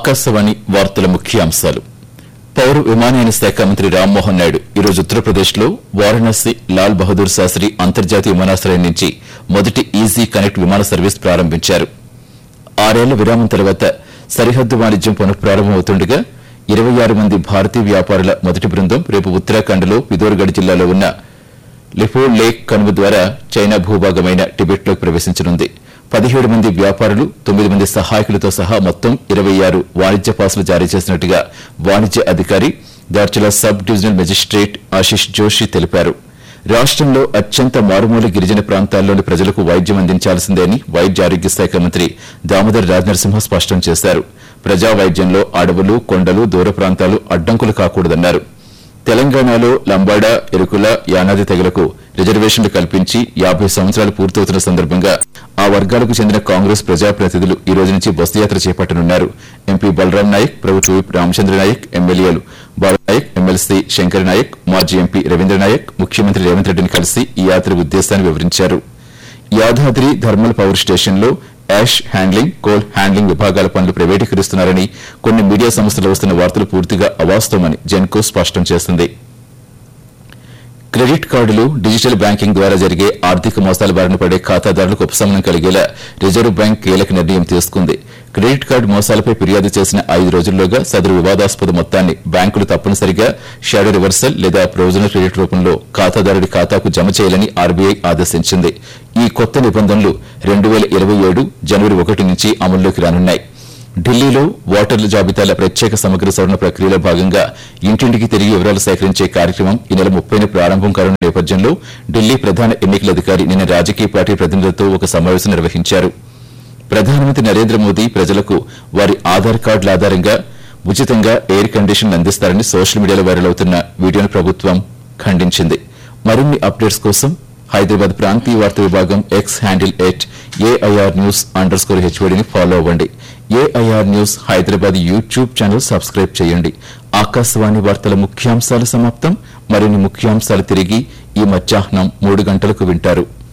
ఆకాశవాణి వార్తల ముఖ్యాంశాలు పౌర విమానయాన శాఖ మంత్రి రామ్మోహన్ నాయుడు ఈరోజు ఉత్తరప్రదేశ్లో వారణాసి లాల్ బహదూర్ శాస్త్రి అంతర్జాతీయ విమానాశ్రయం నుంచి మొదటి ఈజీ కనెక్ట్ విమాన సర్వీస్ ప్రారంభించారు ఆరేళ్ల విరామం తర్వాత సరిహద్దు వాణిజ్యం పునఃప్రారంభమవుతుండగా ఇరవై ఆరు మంది భారతీయ వ్యాపారుల మొదటి బృందం రేపు ఉత్తరాఖండ్లో పిథోర్గఢ్ జిల్లాలో ఉన్న లిఫో లేక్ కనుమ ద్వారా చైనా భూభాగమైన టిబెట్లోకి ప్రవేశించనుంది పదిహేడు మంది వ్యాపారులు తొమ్మిది మంది సహాయకులతో సహా మొత్తం ఇరవై ఆరు వాణిజ్య పాసులు జారీ చేసినట్టుగా వాణిజ్య అధికారి Dharchula sub divisional magistrate Ashish Joshi తెలిపారు రాష్టంలో అత్యంత మారుమూల గిరిజన ప్రాంతాల్లోని ప్రజలకు వైద్యం అందించాల్సిందే అని వైద్య ఆరోగ్య శాఖ మంత్రి దామోదర్ రాజనరసింహ స్పష్టం చేశారు ప్రజా వైద్యంలో అడవులు కొండలు దూర ప్రాంతాలు అడ్డంకులు కాకూడదన్నారు తెలంగాణలో లంబాడా ఎరుకుల యానాది తెగలకు రిజర్వేషన్లు కల్పించి యాభై సంవత్సరాలు పూర్తవుతున్న సందర్భంగా ఆ వర్గాలకు చెందిన కాంగ్రెస్ ప్రజాప్రతినిధులు ఈ రోజు నుంచి బస్సు యాత్ర చేపట్టనున్నారు ఎంపీ బలరాం నాయక్ ప్రభుత్వ విప్ రామచంద్ర నాయక్ ఎమ్మెల్యేలు బాలనాయక్ ఎమ్మెల్సీ శంకర్ నాయక్ మాజీ ఎంపీ రవీంద్ర నాయక్ ముఖ్యమంత్రి రేవంత్ రెడ్డిని కలిసి ఈ యాత్ర ఉద్దేశాన్ని వివరించారు యాదాద్రి థర్మల్ పవర్ స్టేషన్లో యాష్ హ్యాండ్లింగ్ కోల్ హ్యాండ్లింగ్ విభాగాల పనులు ప్రైవేటీకరిస్తున్నారని కొన్ని మీడియా సంస్థలు వస్తున్న వార్తలు పూర్తిగా అవాస్తవమని జెన్కో స్పష్టం చేసింది క్రెడిట్ కార్డులు డిజిటల్ బ్యాంకింగ్ ద్వారా జరిగే ఆర్థిక మోసాల బారిన పడే ఖాతాదారులకు ఉపశమనం కలిగేలా రిజర్వ్ బ్యాంక్ కీలక నిర్ణయం తీసుకుంది క్రెడిట్ కార్డు మోసాలపై ఫిర్యాదు చేసిన ఐదు రోజుల్లోగా సదరు వివాదాస్పద మొత్తాన్ని బ్యాంకులు తప్పనిసరిగా షాడో రివర్సల్ లేదా ప్రొవిజనల్ క్రెడిట్ రూపంలో ఖాతాదారుడి ఖాతాకు జమ చేయాలని ఆర్బీఐ ఆదేశించింది ఈ కొత్త నిబంధనలు రెండు వేల ఇరవై ఏడు జనవరి ఒకటి నుంచి అమల్లోకి రానున్నాయి ఢిల్లీలో ఓటర్ల జాబితాల ప్రత్యేక సమగ్ర సవరణ ప్రక్రియలో భాగంగా ఇంటింటికి తిరిగి వివరాలు సేకరించే కార్యక్రమం ఈ నెల ముప్పైన ప్రారంభం కానున్న నేపథ్యంలో ఢిల్లీ ప్రధాన ఎన్నికల అధికారి నిన్న రాజకీయ పార్టీ ప్రతినిధులతో ఒక సమావేశం నిర్వహించారు ప్రధానమంత్రి నరేంద్ర మోదీ ప్రజలకు వారి ఆధార్ కార్డుల ఆధారంగా ఉచితంగా ఎయిర్ కండిషన్ అందిస్తారని సోషల్ మీడియాలో వైరల్ అవుతున్న వీడియోను ప్రభుత్వం ఖండించింది మరిన్ని అప్డేట్స్ కోసం హైదరాబాద్ ప్రాంతీయ వార్తా విభాగం X handle at AIR news underscore హెచ్వడిని ఫాలో అవ్వండి AIR news Hyderabad YouTube channel subscribe చేయండి ఆకాశవాణి వార్తల ముఖ్యాంశాలు సమాప్తం మరిన్ని ముఖ్యాంశాలు తిరిగి ఈ మధ్యాహ్నం మూడు గంటలకు వింటారు